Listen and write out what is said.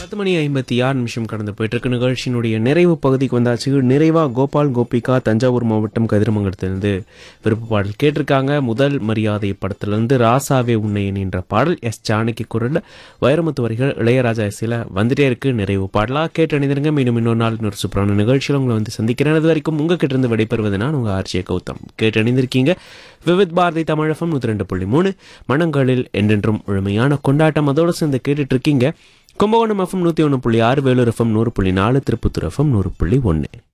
பத்து மணி ஐம்பத்தி ஆறு நிமிஷம் கடந்து போயிட்டு இருக்கு நிகழ்ச்சியினுடைய நிறைவு பகுதிக்கு வந்தாச்சு நிறைவா கோபால் கோபிகா தஞ்சாவூர் மாவட்டம் கதிரமங்கலத்திலிருந்து விருப்ப பாடல் கேட்டிருக்காங்க முதல் மரியாதை படத்திலிருந்து ராசாவே உன்னையன் என்ற பாடல் எஸ் ஜானகி குரல்ல வைரமுத்து வரிகள் இளையராஜா இசையில வந்துட்டே இருக்கு நிறைவு பாடலா கேட்டு அணிந்திருங்க மீண்டும் இன்னொரு நாள் இன்னொரு சூப்பரான நிகழ்ச்சியில் உங்களை வந்து சந்திக்கிறேன் அது வரைக்கும் உங்ககிட்ட இருந்து விடைபெறுவது நான் உங்க ஆர்ஜே கௌதம் கேட்டு அணிந்திருக்கீங்க விவித் பாரதி தமிழகம் நூற்றி ரெண்டு புள்ளி மூணு மனங்களில் என்றென்றும் முழுமையான கொண்டாட்டம் அதோட சேர்ந்து கேட்டுட்டு இருக்கீங்க கும்பகோணம் எஃப்எம் நூற்றி ஒன்று புள்ளி ஆறு வேலூர் எஃப்எம் நூறு புள்ளி நாலு திருப்பத்தூர் எஃப்எம் நூறு புள்ளி ஒன்று